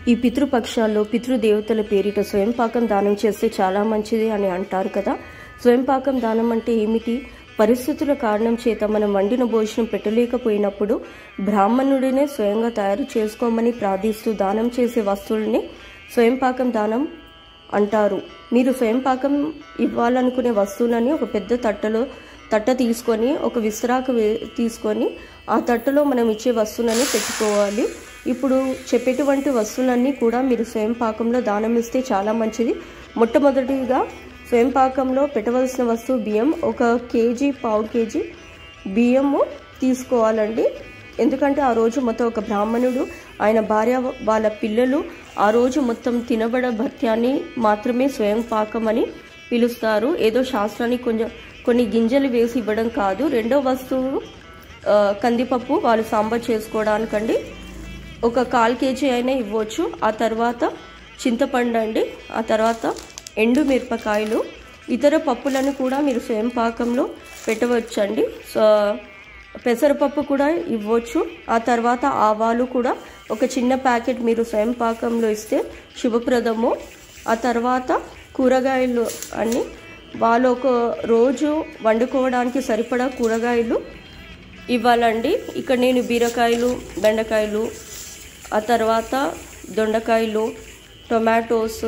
ఈ పితృపక్షాల్లో పితృదేవతల పేరిట స్వయంపాకం దానం చేస్తే చాలా మంచిది అని అంటారు కదా స్వయంపాకం దానం అంటే ఏమిటి పరిస్థితుల కారణం చేత మనం వండిన భోజనం పెట్టలేకపోయినప్పుడు బ్రాహ్మణుడినే స్వయంగా తయారు చేసుకోమని ప్రార్థిస్తూ దానం చేసే వస్తువుల్ని స్వయంపాకం దానం అంటారు మీరు స్వయంపాకం ఇవ్వాలనుకునే వస్తువులని ఒక పెద్ద తట్టలో తట్ట తీసుకొని ఒక విస్తరాకు వే- తీసుకొని ఆ తట్టలో మనం ఇచ్చే వస్తువులని పెట్టుకోవాలి ఇప్పుడు చెప్పేటువంటి వస్తువులన్నీ కూడా మీరు స్వయం పాకంలో దానం ఇస్తే చాలా మంచిది మొట్టమొదటిగా స్వయం పాకంలో పెట్టవలసిన వస్తువు బియ్యం ఒక కేజీ పావు కేజీ బియ్యము తీసుకోవాలండి ఎందుకంటే ఆ రోజు మొత్తం ఒక బ్రాహ్మణుడు ఆయన భార్య వాళ్ళ పిల్లలు ఆ రోజు మొత్తం తినబడ భత్యాన్ని మాత్రమే స్వయం పాకం అని పిలుస్తారు ఏదో శాస్త్రానికి కొంచెం కొన్ని గింజలు వేసి ఇవ్వడం కాదు రెండో వస్తువు ఆ, కందిపప్పు వాళ్ళు సాంబార్ చేసుకోవడానికండి ఒక కాల్ కేజీ అయినా ఇవ్వచ్చు ఆ తర్వాత చింతపండు అండి ఆ తర్వాత ఎండు మిరపకాయలు ఇతర పప్పులను కూడా మీరు స్వయం పాకంలో పెట్టవచ్చండి సో పెసరపప్పు కూడా ఇవ్వచ్చు ఆ తర్వాత ఆవాలు కూడా ఒక చిన్న ప్యాకెట్ మీరు స్వయం పాకంలో ఇస్తే శుభప్రదము ఆ తర్వాత కూరగాయలు అన్ని వాళ్ళు ఒక రోజు వండుకోవడానికి సరిపడా కూరగాయలు ఇవ్వాలండి ఇక్కడ నేను బీరకాయలు బెండకాయలు ఆ తర్వాత దొండకాయలు టొమాటోస్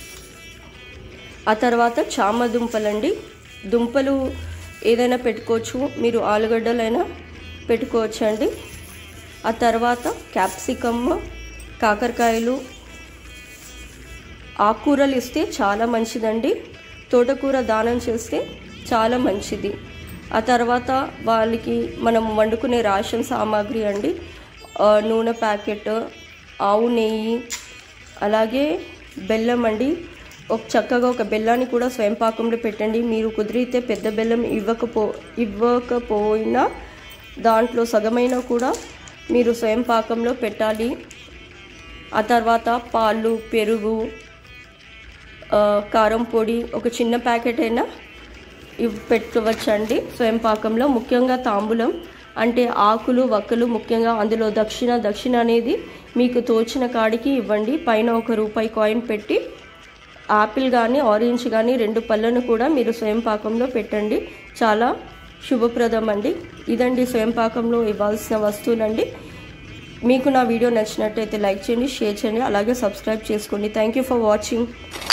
ఆ తర్వాత చామ దుంపలండి దుంపలు ఏదైనా పెట్టుకోవచ్చు మీరు ఆలుగడ్డలైనా పెట్టుకోవచ్చు అండి ఆ తర్వాత క్యాప్సికమ్ కాకరకాయలు ఆకుకూరలు ఇస్తే చాలా మంచిదండి తోటకూర దానం చేస్తే చాలా మంచిది ఆ తర్వాత వాళ్ళకి మనం వండుకునే రేషన్ సామాగ్రి అండి ఆ, నూనె ప్యాకెట్ ఆవు నెయ్యి అలాగే బెల్లం అండి ఒక చక్కగా ఒక బెల్లాన్ని కూడా స్వయం పాకంలో పెట్టండి మీరు కుదిరితే పెద్ద బెల్లం ఇవ్వకపో ఇవ్వకపోయినా దాంట్లో సగమైన కూడా మీరు స్వయం పాకంలో పెట్టాలి ఆ తర్వాత పాలు పెరుగు ఆ, కారం పొడి ఒక చిన్న ప్యాకెట్ అయినా ఇవి పెట్టుకోవచ్చండి స్వయం పాకంలో ముఖ్యంగా తాంబూలం అంటే ఆకులు వక్కలు ముఖ్యంగా అందులో దక్షిణ దక్షిణ అనేది మీకు తోచిన కాడికి ఇవ్వండి పైన ఒక రూపాయి కాయిన్ పెట్టి ఆపిల్ కానీ ఆరెంజ్ కానీ రెండు పళ్ళను కూడా మీరు స్వయం పాకంలో పెట్టండి చాలా శుభప్రదం అండి ఇదండి స్వయం పాకంలో ఇవ్వాల్సిన వస్తువులండి మీకు నా వీడియో నచ్చినట్టయితే లైక్ చేయండి షేర్ చేయండి అలాగే సబ్స్క్రైబ్ చేసుకోండి థ్యాంక్ యూ ఫర్ వాచింగ్